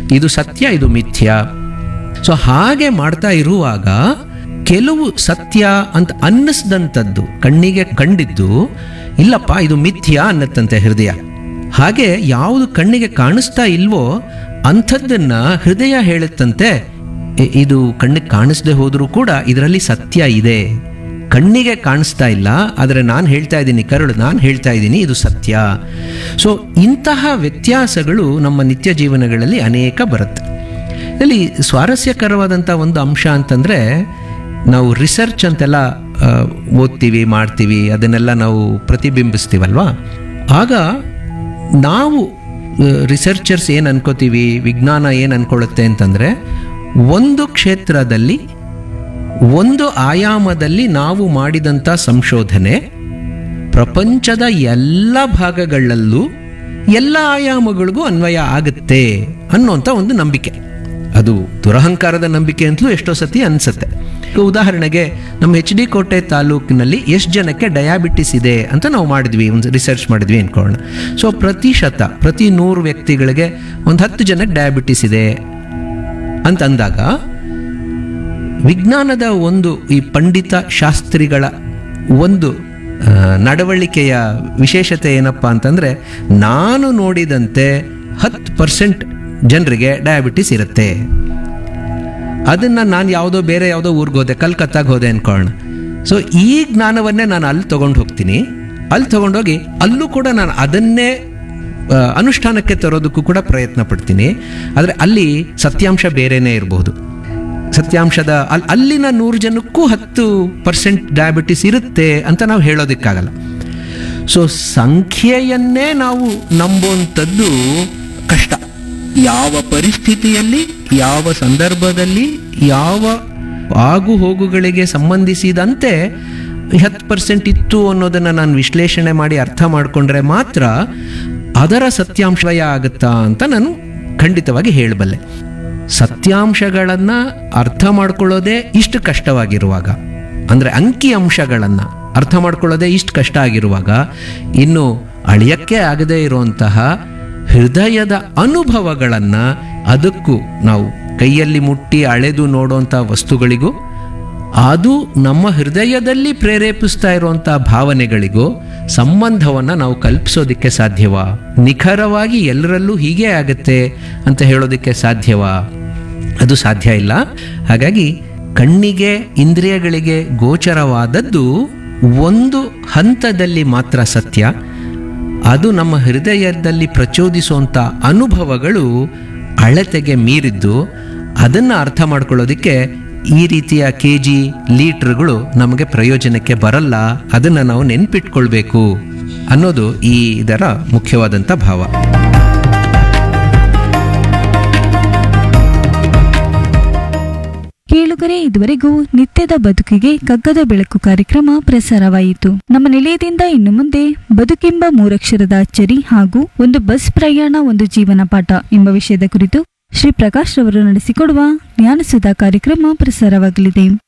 ಇದು ಸತ್ಯ ಇದು ಮಿಥ್ಯ ಸೊ ಹಾಗೆ ಮಾಡ್ತಾ ಇರುವಾಗ ಕೆಲವು ಸತ್ಯ ಅಂತ ಅನ್ನಿಸ್ದಂಥದ್ದು ಕಣ್ಣಿಗೆ ಕಂಡಿದ್ದು ಇಲ್ಲಪ್ಪ ಇದು ಮಿಥ್ಯ ಅನ್ನತ್ತಂತೆ ಹೃದಯ ಹಾಗೆ ಯಾವುದು ಕಣ್ಣಿಗೆ ಕಾಣಿಸ್ತಾ ಇಲ್ವೋ ಅಂಥದ್ದನ್ನ ಹೃದಯ ಹೇಳುತ್ತಂತೆ "ಇ- ಇದು ಕಣ್ಣಿಗೆ ಕಾಣಿಸ್ದೆ ಹೋದರೂ ಕೂಡ ಇದರಲ್ಲಿ ಸತ್ಯ ಇದೆ ಕಣ್ಣಿಗೆ ಕಾಣಿಸ್ತಾ ಇಲ್ಲ ಆದರೆ ನಾನು ಹೇಳ್ತಾ ಇದ್ದೀನಿ ಕರುಳು ನಾನು ಹೇಳ್ತಾ ಇದ್ದೀನಿ ಇದು ಸತ್ಯ ಸೊ ಇಂತಹ ವ್ಯತ್ಯಾಸಗಳು ನಮ್ಮ ನಿತ್ಯ ಜೀವನಗಳಲ್ಲಿ ಅನೇಕ ಬರುತ್ತೆ ಇಲ್ಲಿ ಸ್ವಾರಸ್ಯಕರವಾದಂಥ ಒಂದು ಅಂಶ ಅಂತಂದರೆ ನಾವು ರಿಸರ್ಚ್ ಅಂತೆಲ್ಲ ಆ, ಓದ್ತೀವಿ ಮಾಡ್ತೀವಿ ಅದನ್ನೆಲ್ಲ ನಾವು ಪ್ರತಿಬಿಂಬಿಸ್ತೀವಲ್ವಾ ಆಗ ನಾವು ರಿಸರ್ಚರ್ಸ್ ಏನು ಅನ್ಕೋತೀವಿ ವಿಜ್ಞಾನ ಏನು ಅನ್ಕೊಳ್ಳುತ್ತೆ ಅಂತಂದರೆ ಒಂದು ಕ್ಷೇತ್ರದಲ್ಲಿ ಒಂದು ಆಯಾಮದಲ್ಲಿ ನಾವು ಮಾಡಿದಂಥ ಸಂಶೋಧನೆ ಪ್ರಪಂಚದ ಎಲ್ಲ ಭಾಗಗಳಲ್ಲೂ ಎಲ್ಲ ಆಯಾಮಗಳಿಗೂ ಅನ್ವಯ ಆಗುತ್ತೆ ಅನ್ನೋಂಥ ಒಂದು ನಂಬಿಕೆ ಅದು ದುರಹಂಕಾರದ ನಂಬಿಕೆ ಅಂತಲೂ ಎಷ್ಟೋ ಸತಿ ಅನ್ಸುತ್ತೆ ಈಗ ಉದಾಹರಣೆಗೆ ನಮ್ಮ ಎಚ್ ಡಿ ಕೋಟೆ ತಾಲೂಕಿನಲ್ಲಿ ಎಷ್ಟು ಜನಕ್ಕೆ ಡಯಾಬಿಟಿಸ್ ಇದೆ ಅಂತ ನಾವು ಮಾಡಿದ್ವಿ ಒಂದು ರಿಸರ್ಚ್ ಮಾಡಿದ್ವಿ ಅನ್ಕೊಳ್ಳೋಣ ಸೊ ಪ್ರತಿಶತ ಪ್ರತಿ ನೂರು ವ್ಯಕ್ತಿಗಳಿಗೆ ಒಂದು ಹತ್ತು ಜನಕ್ಕೆ ಡಯಾಬಿಟಿಸ್ ಇದೆ ಅಂತ ಅಂದಾಗ ವಿಜ್ಞಾನದ ಒಂದು ಈ ಪಂಡಿತ ಶಾಸ್ತ್ರಿಗಳ ಒಂದು ಆ, ನಡವಳಿಕೆಯ ವಿಶೇಷತೆ ಏನಪ್ಪ ಅಂತಂದರೆ ನಾನು ನೋಡಿದಂತೆ ಹತ್ತು ಪರ್ಸೆಂಟ್ ಜನರಿಗೆ ಡಯಾಬಿಟಿಸ್ ಇರುತ್ತೆ ಅದನ್ನು ನಾನು ಯಾವುದೋ ಬೇರೆ ಯಾವುದೋ ಊರಿಗೆ ಹೋದೆ ಕಲ್ಕತ್ತಾಗೆ ಹೋದೆ ಅನ್ಕೊಳ್ಳೋಣ ಸೊ ಈ ಜ್ಞಾನವನ್ನೇ ನಾನು ಅಲ್ಲಿ ತೊಗೊಂಡು ಹೋಗ್ತೀನಿ ಅಲ್ಲಿ ತೊಗೊಂಡೋಗಿ ಅಲ್ಲೂ ಕೂಡ ನಾನು ಅದನ್ನೇ ಆ, ಅನುಷ್ಠಾನಕ್ಕೆ ತರೋದಕ್ಕೂ ಕೂಡ ಪ್ರಯತ್ನ ಪಡ್ತೀನಿ ಆದರೆ ಅಲ್ಲಿ ಸತ್ಯಾಂಶ ಬೇರೆನೇ ಇರಬಹುದು ಸತ್ಯಾಂಶದ ಅಲ್ಲಿ ಅಲ್ಲಿನ ನೂರು ಜನಕ್ಕೂ ಹತ್ತು ಪರ್ಸೆಂಟ್ ಡಯಾಬಿಟಿಸ್ ಇರುತ್ತೆ ಅಂತ ನಾವು ಹೇಳೋದಕ್ಕಾಗಲ್ಲ ಸೊ ಸಂಖ್ಯೆಯನ್ನೇ ನಾವು ನಂಬುವಂಥದ್ದು ಕಷ್ಟ ಯಾವ ಪರಿಸ್ಥಿತಿಯಲ್ಲಿ ಯಾವ ಸಂದರ್ಭದಲ್ಲಿ ಯಾವ ಆಗು ಹೋಗುಗಳಿಗೆ ಸಂಬಂಧಿಸಿದಂತೆ ಹತ್ತು ಪರ್ಸೆಂಟ್ ಇತ್ತು ಅನ್ನೋದನ್ನು ನಾನು ವಿಶ್ಲೇಷಣೆ ಮಾಡಿ ಅರ್ಥ ಮಾಡಿಕೊಂಡ್ರೆ ಮಾತ್ರ ಅದರ ಸತ್ಯಾಂಶಯ ಆಗುತ್ತಾ ಅಂತ ನಾನು ಖಂಡಿತವಾಗಿ ಹೇಳಬಲ್ಲೆ ಸತ್ಯಾಂಶಗಳನ್ನು ಅರ್ಥ ಮಾಡ್ಕೊಳ್ಳೋದೇ ಇಷ್ಟು ಕಷ್ಟವಾಗಿರುವಾಗ ಅಂದರೆ ಅಂಕಿ ಅಂಶಗಳನ್ನು ಅರ್ಥ ಮಾಡ್ಕೊಳ್ಳೋದೇ ಇಷ್ಟು ಕಷ್ಟ ಆಗಿರುವಾಗ ಇನ್ನು ಅಳಿಯಕ್ಕೆ ಆಗದೇ ಇರುವಂತಹ ಹೃದಯದ ಅನುಭವಗಳನ್ನು ಅದಕ್ಕೂ ನಾವು ಕೈಯಲ್ಲಿ ಮುಟ್ಟಿ ಅಳೆದು ನೋಡುವಂಥ ವಸ್ತುಗಳಿಗೂ ಅದು ನಮ್ಮ ಹೃದಯದಲ್ಲಿ ಪ್ರೇರೇಪಿಸ್ತಾ ಇರುವಂಥ ಭಾವನೆಗಳಿಗೂ ಸಂಬಂಧವನ್ನು ನಾವು ಕಲ್ಪಿಸೋದಕ್ಕೆ ಸಾಧ್ಯವಾ ನಿಖರವಾಗಿ ಎಲ್ಲರಲ್ಲೂ ಹೀಗೆ ಆಗುತ್ತೆ ಅಂತ ಹೇಳೋದಕ್ಕೆ ಸಾಧ್ಯವಾ ಅದು ಸಾಧ್ಯ ಇಲ್ಲ ಹಾಗಾಗಿ ಕಣ್ಣಿಗೆ ಇಂದ್ರಿಯಗಳಿಗೆ ಗೋಚರವಾದದ್ದು ಒಂದು ಹಂತದಲ್ಲಿ ಮಾತ್ರ ಸತ್ಯ ಅದು ನಮ್ಮ ಹೃದಯದಲ್ಲಿ ಪ್ರಚೋದಿಸುವಂಥ ಅನುಭವಗಳು ಅಳತೆಗೆ ಮೀರಿದ್ದು ಅದನ್ನು ಅರ್ಥ ಮಾಡ್ಕೊಳ್ಳೋದಕ್ಕೆ ಈ ರೀತಿಯ ಕೆ ಜಿ ಲೀಟ್ರ್ಗಳು ನಮಗೆ ಪ್ರಯೋಜನಕ್ಕೆ ಬರಲ್ಲ ಅದನ್ನು ನಾವು ನೆನ್ಪಿಟ್ಕೊಳ್ಬೇಕು ಅನ್ನೋದು ಈ ಇದರ ಮುಖ್ಯವಾದಂಥ ಭಾವ ಕೇಳುಗರೆ ಇದುವರೆಗೂ ನಿತ್ಯದ ಬದುಕಿಗೆ ಕಗ್ಗದ ಬೆಳಕು ಕಾರ್ಯಕ್ರಮ ಪ್ರಸಾರವಾಯಿತು ನಮ್ಮ ನಿಲಯದಿಂದ ಇನ್ನು ಮುಂದೆ ಬದುಕೆಂಬ ಮೂರಕ್ಷರದ ಅಚ್ಚರಿ ಹಾಗೂ ಒಂದು ಬಸ್ ಪ್ರಯಾಣ ಒಂದು ಜೀವನ ಪಾಠ ಎಂಬ ವಿಷಯದ ಕುರಿತು ಶ್ರೀ ಪ್ರಕಾಶ್ ರವರು ನಡೆಸಿಕೊಡುವ ಜ್ಞಾನಸುಧಾ ಕಾರ್ಯಕ್ರಮ ಪ್ರಸಾರವಾಗಲಿದೆ